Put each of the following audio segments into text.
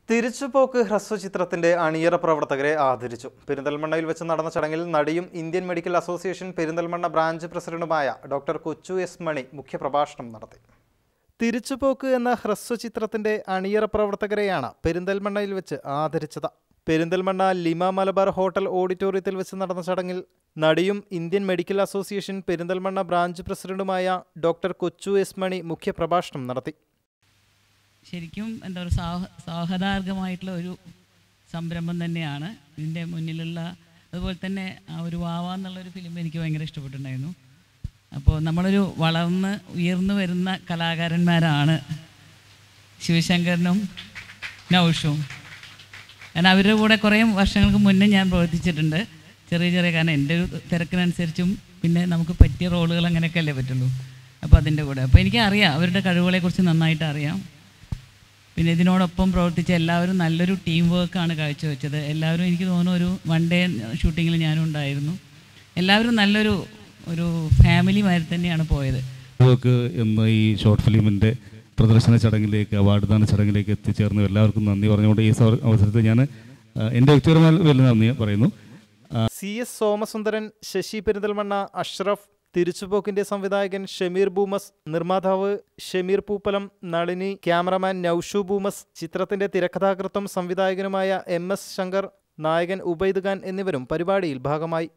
തിരിച്ചുപോക്ക് ഹ്രസ്വചിത്രത്തിന്റെ അണിയറ പ്രവർത്തകരെ ആദരിച്ചു പെരിന്തൽമണ്ണയിൽ വെച്ച് നടന്ന ചടങ്ങിൽ നടിയും Indian Medical Association Perinthalmanna branch പ്രസിഡന്റുമായ ഡോക്ടർ കൊച്ചു എസ് മണി മുഖ്യപ്രഭാഷണം നടത്തി തിരിച്ചുപോക്ക് എന്ന ഹ്രസ്വചിത്രത്തിന്റെ അണിയറ പ്രവർത്തകരെയാണ് പെരിന്തൽമണ്ണയിൽ വെച്ച് ആദരിച്ചത് പെരിന്തൽമണ്ണ ലിമ മലബാർ ഹോട്ടൽ ഓഡിറ്റോറിയത്തിൽ വെച്ച് നടന്ന ചടങ്ങിൽ നടിയും Indian Medical Association Perinthalmanna branch പ്രസിഡന്റുമായ ഡോക്ടർ കൊച്ചു എസ് മണി മുഖ്യപ്രഭാഷണം നടത്തി ശരിക്കും എന്താ പറയുക സാഹ സാഹതാർഗമായിട്ടുള്ള ഒരു സംരംഭം തന്നെയാണ് ഇതിൻ്റെ മുന്നിലുള്ള അതുപോലെ തന്നെ ആ ഒരു വാവ എന്നുള്ളൊരു ഫിലിം എനിക്ക് ഭയങ്കര ഇഷ്ടപ്പെട്ടിട്ടുണ്ടായിരുന്നു അപ്പോൾ നമ്മളൊരു വളർന്ന് ഉയർന്നു വരുന്ന കലാകാരന്മാരാണ് ശിവശങ്കരനും നൗഷും കാരണം അവരുടെ കൂടെ കുറേ വർഷങ്ങൾക്ക് മുന്നേ ഞാൻ പ്രവർത്തിച്ചിട്ടുണ്ട് ചെറിയ ചെറിയ കാരണം എൻ്റെ ഒരു തിരക്കിനനുസരിച്ചും പിന്നെ നമുക്ക് പറ്റിയ റോളുകൾ അങ്ങനെയൊക്കെ അല്ലേ പറ്റുള്ളൂ അപ്പോൾ അതിൻ്റെ കൂടെ അപ്പോൾ എനിക്കറിയാം അവരുടെ കഴിവുകളെക്കുറിച്ച് നന്നായിട്ട് അറിയാം പിന്നെ ഇതിനോടൊപ്പം പ്രവർത്തിച്ച എല്ലാവരും നല്ലൊരു ടീം വർക്കാണ് കാഴ്ചവെച്ചത് എല്ലാവരും എനിക്ക് തോന്നുന്നു ഒരു വൺ ഡേ ഷൂട്ടിങ്ങിൽ ഞാനും ഉണ്ടായിരുന്നു എല്ലാവരും നല്ലൊരു ഒരു ഫാമിലി മാതിരി തന്നെയാണ് പോയത് വർക്ക് എന്ന ഈ ഷോർട്ട് ഫിലിമിൻ്റെ പ്രദർശന ചടങ്ങിലേക്ക് അവാർഡ് ദാന ചടങ്ങിലേക്ക് എത്തിച്ചേർന്നു എല്ലാവർക്കും നന്ദി പറഞ്ഞുകൊണ്ട് ഈ സവ- അവസരത്തിൽ ഞാൻ എൻ്റെ വ്യക്തിപരമായ വലിയ നന്ദി പറയുന്നു സി എസ് സോമസുന്ദരൻ ശശി പെരിന്തൽമണ്ണ അഷ്റഫ് തിരിച്ചുപോക്കിന്റെ സംവിധായകൻ ഷമീർ ബൂമസ് നിർമ്മാതാവ് ഷമീർ പൂപ്പലം നളിനി ക്യാമറമാൻ നൌഷു ബൂമസ് ചിത്രത്തിന്റെ തിരക്കഥാകൃത്തും സംവിധായകനുമായ എം എസ് ശങ്കർ നായകൻ ഉബൈദ് ഖാൻ എന്നിവരും പരിപാടിയിൽ ഭാഗമായി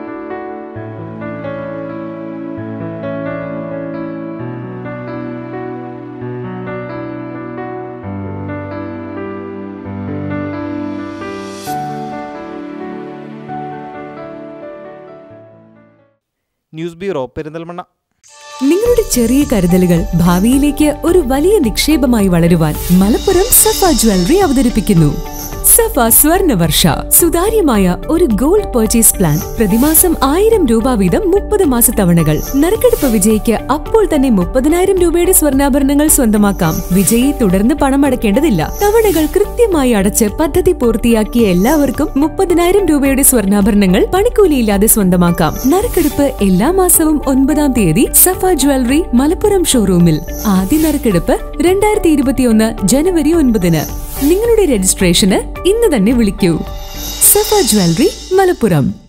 ന്യൂസ് ബ്യൂറോ പെരിന്തൽമണ്ണ നിങ്ങളുടെ ചെറിയ കരുതലുകൾ ഭാവിയിലേക്ക് ഒരു വലിയ നിക്ഷേപമായി വളരുവാൻ മലപ്പുറം സഫ ജ്വല്ലറി അവതരിപ്പിക്കുന്നു സഫ സ്വർണവർഷ സുതാര്യമായ ഒരു ഗോൾഡ് പർച്ചേസ് പ്ലാൻ പ്രതിമാസം ആയിരം രൂപ വീതം മുപ്പത് മാസത്തവണകൾ നറുക്കെടുപ്പ് വിജയിക്ക് അപ്പോൾ തന്നെ മുപ്പതിനായിരം രൂപയുടെ സ്വർണ്ണാഭരണങ്ങൾ സ്വന്തമാക്കാം വിജയി തുടർന്ന് പണം അടയ്ക്കേണ്ടതില്ല തവണകൾ കൃത്യമായി അടച്ച് പദ്ധതി പൂർത്തിയാക്കിയ എല്ലാവർക്കും മുപ്പതിനായിരം രൂപയുടെ സ്വർണ്ണാഭരണങ്ങൾ പണിക്കൂലിയില്ലാതെ സ്വന്തമാക്കാം നറുക്കെടുപ്പ് എല്ലാ മാസവും ഒൻപതാം തീയതി സഫ ജ്വല്ലറി മലപ്പുറം ഷോറൂമിൽ ആദ്യ നറുക്കെടുപ്പ് രണ്ടായിരത്തി ഇരുപത്തിയൊന്ന് ജനുവരി ഒൻപതിന് നിങ്ങളുടെ രജിസ്ട്രേഷന് ഇന്ന് തന്നെ വിളിക്കൂ സഫ ജ്വല്ലറി മലപ്പുറം